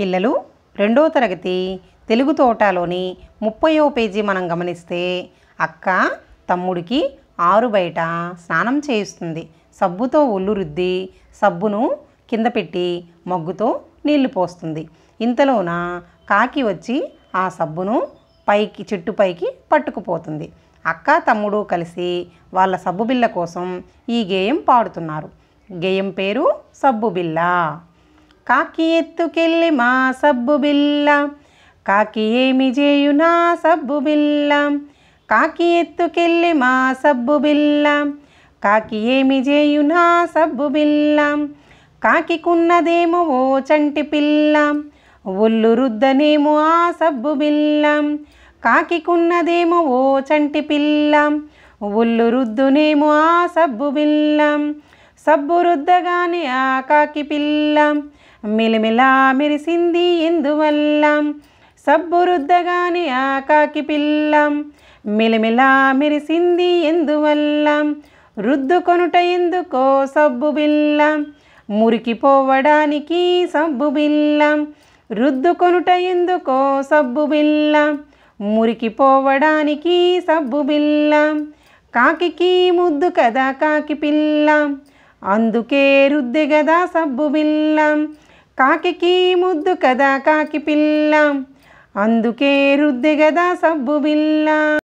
పిల్లలు రెండో తరగతి తెలుగు తోటలోని ముప్పయో పేజీ మనం గమనిస్తే అక్క తమ్ముడికి ఆరు బయట స్నానం చేయిస్తుంది సబ్బుతో ఒళ్ళు రుద్ది సబ్బును కింద పెట్టి మగ్గుతో నీళ్లు పోస్తుంది ఇంతలోన కాకి వచ్చి ఆ సబ్బును పైకి చెట్టు పైకి పట్టుకుపోతుంది అక్క తమ్ముడు కలిసి వాళ్ళ సబ్బు బిళ్ళ కోసం ఈ గేయం పాడుతున్నారు గేయం పేరు సబ్బు బిళ్ళ కాకి ఎత్తుకెళ్ళి మా సబ్బు బిల్ల కాకి ఏమి చేయునా సబ్బు బిల్ల కాకి ఎత్తుకెళ్ళి మా సబ్బు బిల్ల కాకి ఏమి చేయునా సబ్బు బిల్ల కాకికున్నదేమో ఓ చంటి పిల్ల ఒళ్ళు రుద్దనేమో ఆ సబ్బు బిల్ల కాకికున్నదేమో ఓ చంటి పిల్ల ఒళ్ళు రుద్దునేమో ఆ సబ్బు బిల్ల సబ్బు రుద్దగానే ఆ కాకి పిల్ల మిలిమిలా మెరిసింది ఎందువల్ల సబ్బు రుద్దగానే ఆ కాకి పిల్ల మిలిమిలా మెరిసింది ఎందువల్ల రుద్దుకొనుట ఎందుకో సబ్బు బిల్ల మురికిపోవడానికి సబ్బు బిల్ల రుద్దుకొనుట ఎందుకో సబ్బు బిల్ల మురికిపోవడానికి సబ్బు బిల్ల కాకికి ముద్దు కదా కాకి పిల్ల అందుకే రుద్దె గదా సబ్బు బిల్ల కాకికి ముద్దు కదా కాకి పిల్ల అందుకే రుద్దె గదా సబ్బు బిల్ల